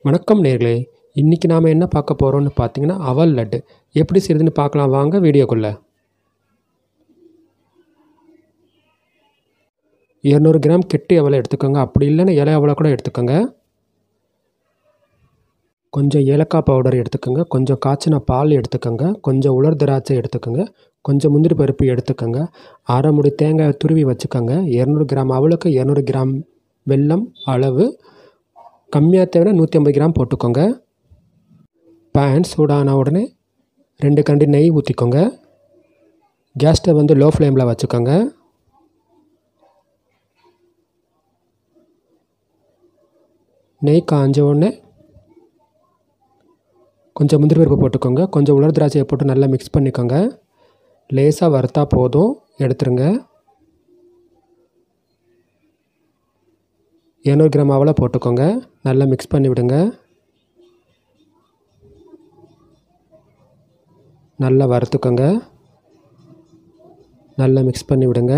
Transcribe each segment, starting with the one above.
வணக்கம் நேர்களே இன்றைக்கி நாம் என்ன பார்க்க போகிறோம்னு பார்த்தீங்கன்னா அவல் லட்டு எப்படி செய்யுதுன்னு பார்க்கலாம் வாங்க வீடியோக்குள்ளே இரநூறு கிராம் கெட்டி அவலை எடுத்துக்கோங்க அப்படி இல்லைன்னா இலை அவலை கூட எடுத்துக்கோங்க கொஞ்சம் ஏலக்காய் பவுடர் எடுத்துக்கோங்க கொஞ்சம் காய்ச்சின பால் எடுத்துக்கோங்க கொஞ்சம் உலர் திராட்சை எடுத்துக்கோங்க கொஞ்சம் முந்திரி பருப்பு எடுத்துக்கோங்க அரை முடி தேங்காய் துருவி வச்சுக்கோங்க இரநூறு கிராம் அவளுக்கு இரநூறு கிராம் வெல்லம் அளவு கம்மியாக தேவைன்னா நூற்றி ஐம்பது கிராம் போட்டுக்கோங்க பேன் சூடான உடனே ரெண்டு கண்டி நெய் ஊற்றிக்கோங்க கேஸ் ஸ்டவ் வந்து லோ ஃப்ளேமில் வச்சுக்கோங்க நெய் காஞ்ச உடனே கொஞ்சம் முந்திரி பருப்பு போட்டுக்கோங்க கொஞ்சம் உலர் திராட்சையை போட்டு நல்லா மிக்ஸ் பண்ணிக்கோங்க லேசாக வறுத்தா போதும் எடுத்துருங்க இரநூறு கிராம் அவலை போட்டுக்கோங்க நல்லா மிக்ஸ் பண்ணி விடுங்க நல்லா வறுத்துக்கோங்க நல்லா மிக்ஸ் பண்ணி விடுங்க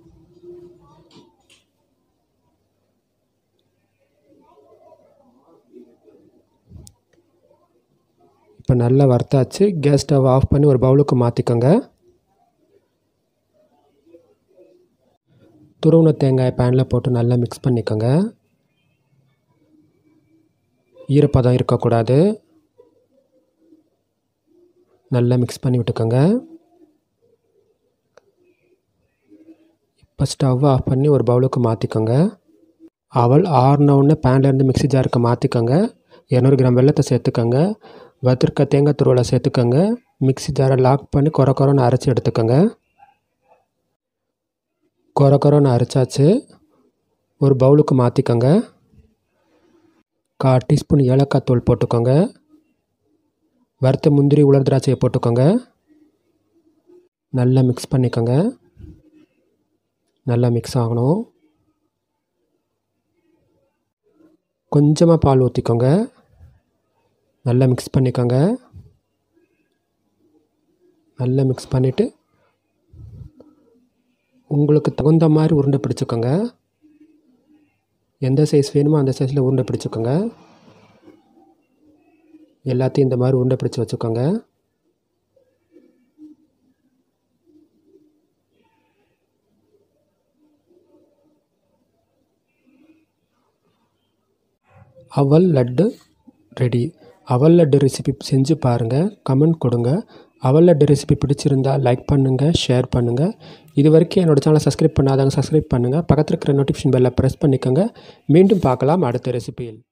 இப்போ நல்லா வறுத்தாச்சு கேஸ் ஸ்டவ் ஆஃப் பண்ணி ஒரு பவுலுக்கு மாற்றிக்கோங்க துருவன தேங்காய் பேனில் போட்டு நல்லா மிக்ஸ் பண்ணிக்கோங்க ஈரப்பதம் இருக்கக்கூடாது நல்லா மிக்ஸ் பண்ணி விட்டுக்கோங்க இப்போ ஸ்டவ் ஆஃப் பண்ணி ஒரு பவுலுக்கு மாற்றிக்கோங்க அவள் ஆறுனவுடனே பேன்லேருந்து மிக்ஸி ஜாருக்கு மாற்றிக்கோங்க இரநூறு கிராம் வெள்ளத்தை சேர்த்துக்கோங்க வத்திருக்க தேங்காய் துருவலை சேர்த்துக்கோங்க மிக்ஸி ஜாரை லாக் பண்ணி குறை குறைன்னு அரைச்சி எடுத்துக்கோங்க குறை குறைன்னு அரைச்சாச்சு ஒரு பவுலுக்கு மாற்றிக்கோங்க கால் டீஸ்பூன் ஏலக்காய் தூள் போட்டுக்கோங்க வறுத்த முந்திரி உலர் திராட்சையை போட்டுக்கோங்க நல்லா மிக்ஸ் பண்ணிக்கோங்க நல்லா மிக்ஸ் ஆகணும் கொஞ்சமாக பால் ஊற்றிக்கோங்க நல்லா மிக்ஸ் பண்ணிக்கோங்க நல்லா மிக்ஸ் பண்ணிவிட்டு உங்களுக்கு தகுந்த மாதிரி உருண்டை பிடிச்சிக்கோங்க எந்த சைஸ் வேணுமோ அந்த சைஸில் உருண்டை பிடிச்சிக்கோங்க எல்லாத்தையும் இந்த மாதிரி உருண்டை பிடிச்சி வச்சுக்கோங்க அவல் லட்டு ரெடி அவல் லட்டு ரெசிபி செஞ்சு பாருங்கள் கமெண்ட் கொடுங்க அவல் லட்டு ரெசிபி பிடிச்சிருந்தா லைக் பண்ணுங்கள் ஷேர் பண்ணுங்கள் இது வரைக்கும் என்னோடய சேனலை சப்ஸ்கிரைப் பண்ணாதவங்க சப்ஸ்கிரைப் பண்ணுங்கள் பக்கத்தில் இருக்கிற நோட்டிஃபிகேஷன் பெல்லை ப்ரெஸ் பண்ணிக்கோங்க மீண்டும் பார்க்கலாம் அடுத்த ரெசிபியில்